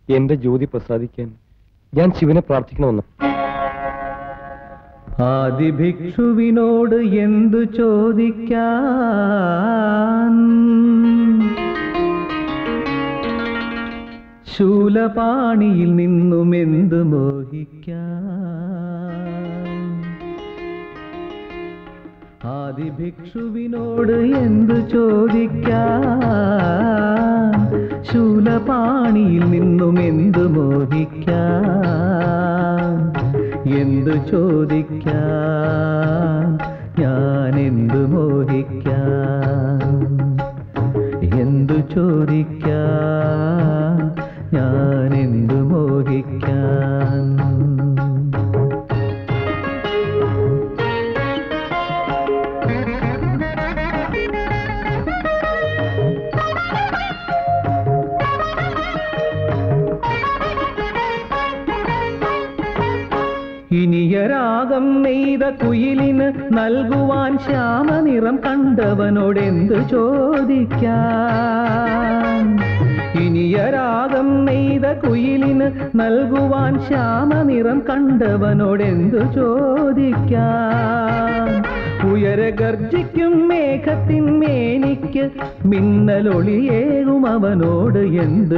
എന്റെ ജ്യോതി പ്രസാദിക്കാൻ ഞാൻ ശിവനെ പ്രാർത്ഥിക്കണമെന്ന് ആദിഭിക്ഷുവിനോട് എന്തു ചോദിക്കാൻ ശൂലപാണിയിൽ നിന്നും എന്തു മോഹിക്കാൻ ആദിഭിക്ഷുവിനോട് എന്തു ചോദിക്കാൻ ശൂലപാണിയിൽ നിന്നും എന്തു മോഹിക്കാൻ എന്തു ചോദിക്കാൻ ഞാൻ എന്തു മോഹിക്കാൻ എന്തു ചോദിക്കാൻ ഞാൻ എന്തു മോഹിക്കാൻ ഇനിയരാഗം നെയ്ത കുയിലിന് നൽകുവാൻ ശ്യാമനിറം കണ്ടവനോട് എന്തു ചോദിക്കാൻ ഇനിയരാഗം നെയ്ത കുയിലിന് നൽകുവാൻ ശ്യാമനിറം കണ്ടവനോട് എന്തു ചോദിക്കാൻ ഉയര ഗർജിക്കും മേഘത്തിൻ മേനിക്ക് മിന്നലൊളിയേകും അവനോട് എന്ത്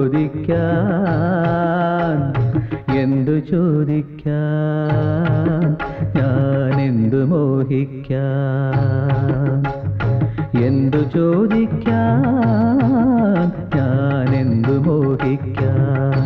ചോദിക്കാൻ എന്തു ചോദിക്കാൻ ഞാൻ എന്തു മോഹിക്കാൻ എന്തു ചോദിക്കാൻ ഞാൻ എന്തു മോഹിക്കാൻ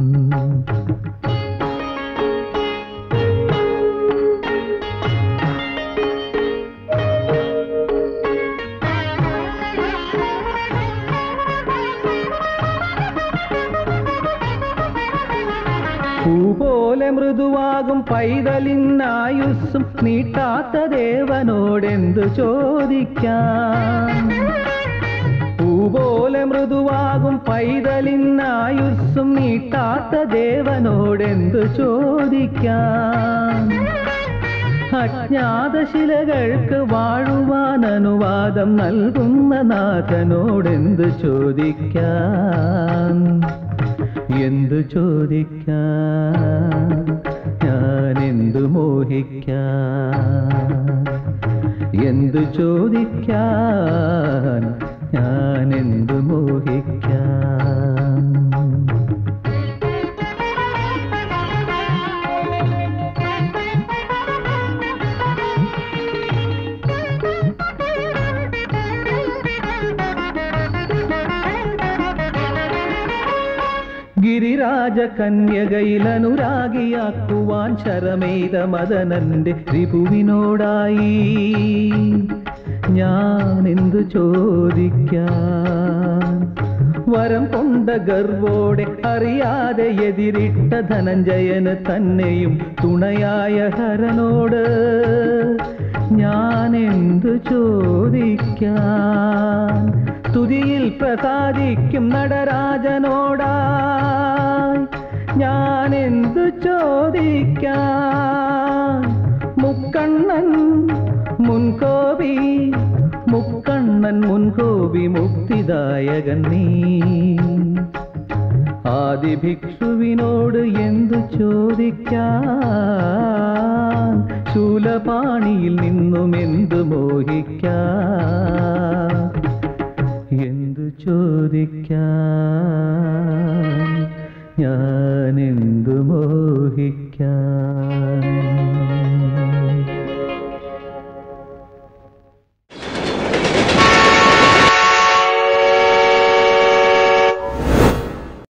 പൂപോലെ മൃദുവാകും പൈതലിനായുസ്സും നീട്ടാത്ത ദേവനോടെന്തു ചോദിക്കാൻ പൂപോലെ മൃദുവാകും പൈതലിനായുസ്സും നീട്ടാത്ത ദേവനോടെന്തു ചോദിക്കാൻ അജ്ഞാത ശിലകൾക്ക് വാഴുവാൻ അനുവാദം നൽകുന്ന നാഥനോടെന്ത് ചോദിക്കാൻ എന്തു ചോദിക്കാൻ ഞാൻ എന്തു മോഹിക്കാൻ എന്തു ചോദിക്കാൻ ഞാൻ എന്തു മോഹിക്കാൻ ഗിരിരാജ കന്യകയിൽ അനുരാഗിയാക്കുവാൻ ശരമേത മദനന്റെ രിപുവിനോടായി ഞാൻ എന്തു ചോദിക്കാൻ വരം കൊണ്ട ഗർവോടെ അറിയാതെ എതിരിട്ട ധനഞ്ജയന് തന്നെയും തുണയായ ഹരനോട് ഞാൻ എന്തു ചോദിക്കാൻ തുതിയിൽ പ്രസാദിക്കും നടരാജനോടായി ഞാൻ എന്തു ചോദിക്കാൻ മുക്കണ്ണൻ മുൻകോപി മുക്കണ്ണൻ മുൻകോപി മുക്തിദായകൻ നീ ആദിഭിക്ഷുവിനോട് എന്തു ചോദിക്കാൻ ശൂലപാണിയിൽ നിന്നും എന്തു മോഹിക്കാൻ എന്തു ചോദിക്കാൻ ഞാൻ എന്തു മോഹിക്കാൻ